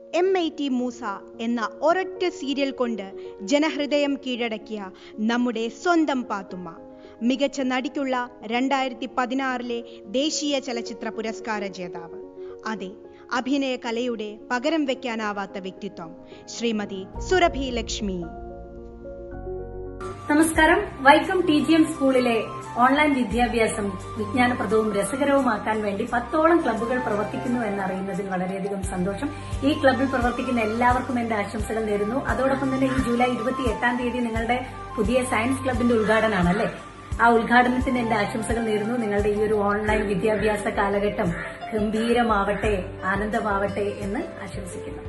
M I T Musa എന്ന ഒരൊറ്റ serial കൊണ്ട് ജനഹൃദയം കീഴടക്കിയ നമ്മുടെ സ്വന്തം പാത്തുമ്മ മികച്ച നടിക്കുള്ള രണ്ടായിരത്തി പതിനാറിലെ ദേശീയ ചലച്ചിത്ര പുരസ്കാര ജേതാവ് അതെ അഭിനയ കലയുടെ പകരം വെക്കാനാവാത്ത വ്യക്തിത്വം ശ്രീമതി സുരഭി ലക്ഷ്മി നമസ്കാരം വൈക്കം ടി ജി എം സ്കൂളിലെ ഓൺലൈൻ വിദ്യാഭ്യാസം വിജ്ഞാനപ്രദവും രസകരവുമാക്കാൻ വേണ്ടി പത്തോളം ക്ലബ്ബുകൾ പ്രവർത്തിക്കുന്നു എന്നറിയുന്നതിൽ വളരെയധികം സന്തോഷം ഈ ക്ലബ്ബിൽ പ്രവർത്തിക്കുന്ന എല്ലാവർക്കും എന്റെ ആശംസകൾ നേരുന്നു അതോടൊപ്പം തന്നെ ഈ ജൂലൈ ഇരുപത്തി എട്ടാം തീയതി നിങ്ങളുടെ പുതിയ സയൻസ് ക്ലബിന്റെ ഉദ്ഘാടനമാണ് അല്ലേ ആ ഉദ്ഘാടനത്തിന് എന്റെ ആശംസകൾ നേരുന്നു നിങ്ങളുടെ ഈ ഒരു ഓൺലൈൻ വിദ്യാഭ്യാസ കാലഘട്ടം ഗംഭീരമാവട്ടെ ആനന്ദമാവട്ടെ എന്ന് ആശംസിക്കുന്നു